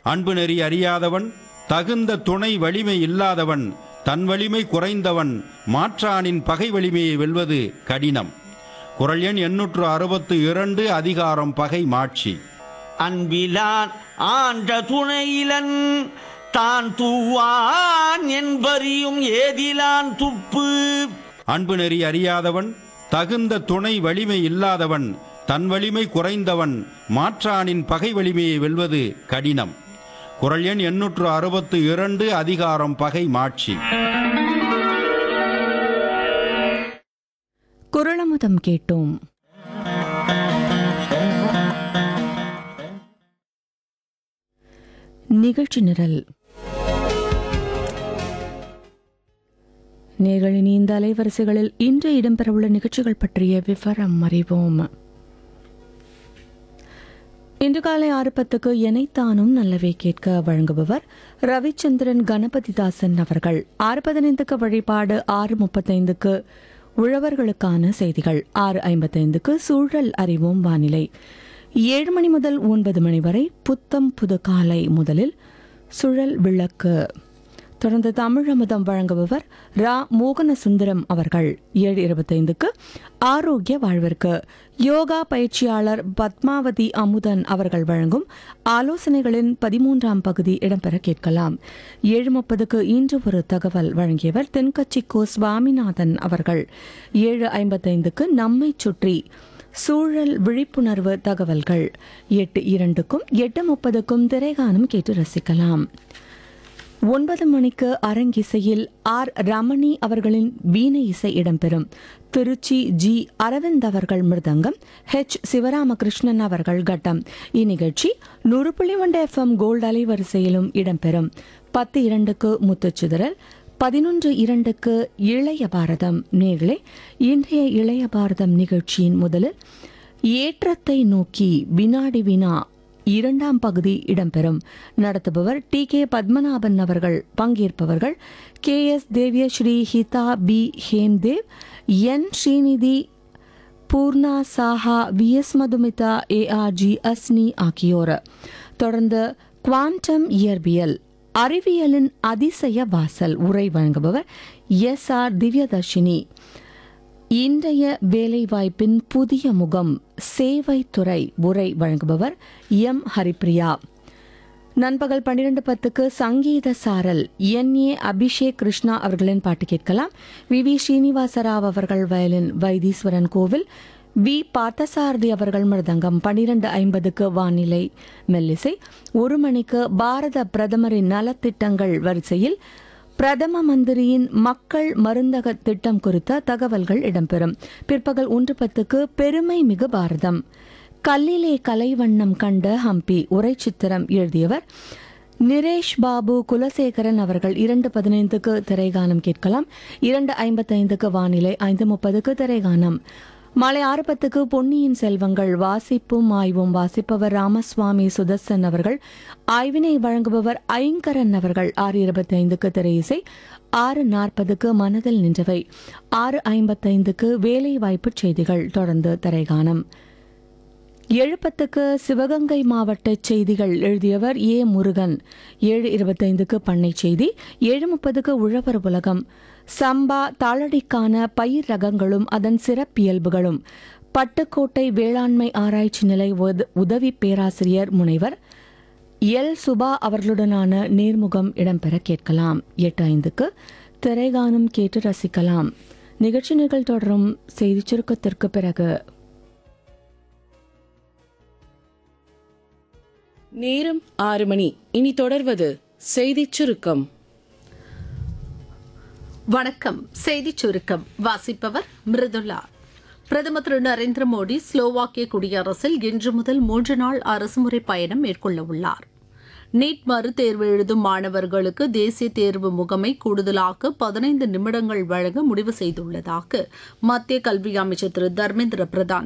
அன்பு நெறி அறியாதவன் தகுந்த துணை வலிமை இல்லாதவன் தன் வலிமை குறைந்தவன் மாற்றானின் பகை வலிமையை வெல்வது கடினம் குரல் எண் எண்ணூற்று அறுபத்து இரண்டு அதிகாரம் பகை மாட்சி அன்பிலான் ஆண்ட துணையிலன் தான் தூவான் என்பறியும் ஏதிலான் துப்பு அன்பு நெறி அறியாதவன் தகுந்த துணை வலிமை இல்லாதவன் தன் வலிமை குறைந்தவன் மாற்றானின் பகை வலிமையை வெல்வது கடினம் குரல் எண் எண்ணூற்று அறுபத்து இரண்டு அதிகாரம் பகை மாட்சி குரலமுதம் கேட்டோம் நிகழ்ச்சி நிரல் நேர்களின் இந்த அலைவரிசைகளில் இன்று இடம்பெறவுள்ள நிகழ்ச்சிகள் பற்றிய விவரம் அறிவோம் இன்று காலை ஆறு பத்துக்கு எனைத்தானும் நல்லவே கேட்க வழங்குபவர் ரவிச்சந்திரன் கணபதிதாசன் அவர்கள் ஆறு பதினைந்துக்கு வழிபாடு ஆறு முப்பத்தைந்துக்கு உழவர்களுக்கான செய்திகள் ஆறு ஐம்பத்தைந்துக்கு சூழல் அறிவோம் வானிலை ஏழு மணி முதல் ஒன்பது மணி வரை புத்தம் புது காலை முதலில் சுழல் விளக்கு தொடர்ந்து தமிழ் அமுதம் வழங்குபவர் ரா மோகன சுந்தரம் அவர்கள் ஏழு இருபத்தைந்துக்கு ஆரோக்கிய வாழ்விற்கு யோகா பயிற்சியாளர் பத்மாவதி அமுதன் அவர்கள் வழங்கும் ஆலோசனைகளின் பதிமூன்றாம் பகுதி இடம்பெற கேட்கலாம் ஏழு முப்பதுக்கு இன்று ஒரு தகவல் வழங்கியவர் தென்கட்சி கோ சுவாமிநாதன் அவர்கள் ஏழு ஐம்பத்தைந்துக்கு நம்மை சுற்றி சூழல் விழிப்புணர்வு தகவல்கள் எட்டு இரண்டுக்கும் எட்டு முப்பதுக்கும் திரைகானம் கேட்டு ரசிக்கலாம் ஒன்பது மணிக்கு அரங்கிசையில் ஆர் ரமணி அவர்களின் வீணை இசை இடம்பெறும் திருச்சி ஜி அரவிந்த் அவர்கள் மிருதங்கம் ஹெச் சிவராமகிருஷ்ணன் அவர்கள் கட்டம் இந்நிகழ்ச்சி நூறு புள்ளி ஒன்று எஃப்எம் கோல்டு அலைவரிசையிலும் இடம்பெறும் பத்து இரண்டுக்கு முத்துச்சிதறல் பதினொன்று இரண்டுக்கு இளைய பாரதம் நேர்களே இன்றைய இளைய பாரதம் நிகழ்ச்சியின் முதலில் ஏற்றத்தை நோக்கி வினாடி வினா இரண்டாம் பகுதி இடம்பெறும் நடத்துபவர் டி கே பத்மநாபன் அவர்கள் பங்கேற்பவர்கள் K S Deviyasri Hitha P Hemdev N Srinidhi Poorna Saha V S Madhumitha ARG Asni ஆகியோர் தொடர்ந்து குவாண்டம் இயற்பியல் அறிவியலின் அதிசய வாசல் உரை வழங்குபவர் எஸ் ஆர் திவ்யதர்ஷினி இன்றைய வேலைவாய்ப்பின் புதிய முகம் சேவைத்துறை உரை வழங்குபவர் எம் ஹரிப்ரியா நண்பகல் பன்னிரண்டு பத்துக்கு சங்கீத சாரல் என் ஏ அபிஷேக் கிருஷ்ணா அவர்களின் பாட்டு கேட்கலாம் வி வி ஸ்ரீனிவாசராவ் அவர்கள் வயலின் வைத்தீஸ்வரன் கோவில் வி பார்த்தசாரதி அவர்கள் மிருதங்கம் பன்னிரண்டு ஐம்பதுக்கு வானிலை மெல்லிசை ஒரு மணிக்கு பாரத பிரதமரின் நலத்திட்டங்கள் வரிசையில் பிரதம மந்திரியின் மக்கள் மருந்தக திட்டம் குறித்த தகவல்கள் இடம்பெறும் பிற்பகல் ஒன்று பத்துக்கு பெருமை மிகு பாரதம் கல்லிலே கலைவண்ணம் கண்ட ஹம்பி உரை சித்திரம் எழுதியவர் நிரேஷ் பாபு குலசேகரன் அவர்கள் இரண்டு பதினைந்துக்கு திரைகானம் கேட்கலாம் இரண்டு ஐம்பத்தைந்துக்கு வானிலை ஐந்து முப்பதுக்கு திரைகானம் மாலை ஆறு பத்துக்கு பொன்னியின் செல்வங்கள் வாசிப்பும் ஆய்வும் வாசிப்பவர் ராமசுவாமி சுதர்சன் அவர்கள் ஆய்வினை வழங்குபவர் ஐங்கரன் அவர்கள் ஆறு இருபத்தி ஐந்துக்கு திரையிசை ஆறு நாற்பதுக்கு மனதில் நின்றவை ஆறு ஐம்பத்தைந்துக்கு வேலை வாய்ப்பு செய்திகள் தொடர்ந்து திரைகானம் எழுபத்துக்கு சிவகங்கை மாவட்ட செய்திகள் எழுதியவர் ஏ முருகன் ஏழு இருபத்தைந்துக்கு பண்ணை செய்தி ஏழு முப்பதுக்கு உழவர் உலகம் சம்பா தாளடிக்கான பயிர் ரகங்களும் அதன் சிறப்பியல்புகளும் பட்டுக்கோட்டை வேளாண்மை ஆராய்ச்சி நிலை உத- உதவி பேராசிரியர் முனைவர் எல் சுபா அவர்களுடனான நேர்முகம் இடம்பெற கேட்கலாம் எட்டு ஐந்துக்கு திரைகானம் கேட்டு ரசிக்கலாம் நிகழ்ச்சி நிகழ் தொடரும் செய்திச் சுருக்கத்திற்கு பிறகு நேரம் ஆறு மணி இனி தொடர்வது செய்திச் சுருக்கம் வணக்கம் செய்திச் சுருக்கம் வாசிப்பவர் மிருதுளா பிரதமர் திரு நரேந்திர மோடி ஸ்லோவாக்கிய குடியரசில் இன்று முதல் மூன்று நாள் அரசுமுறை பயணம் மேற்கொள்ள உள்ளார் நீட் மறுதேர்வு எழுதும் மாணவர்களுக்கு தேசிய தேர்வு முகமை கூடுதலாக பதினைந்து நிமிடங்கள் வழங்க முடிவு செய்துள்ளதாக மத்திய கல்வி அமைச்சர் திரு தர்மேந்திர பிரதான்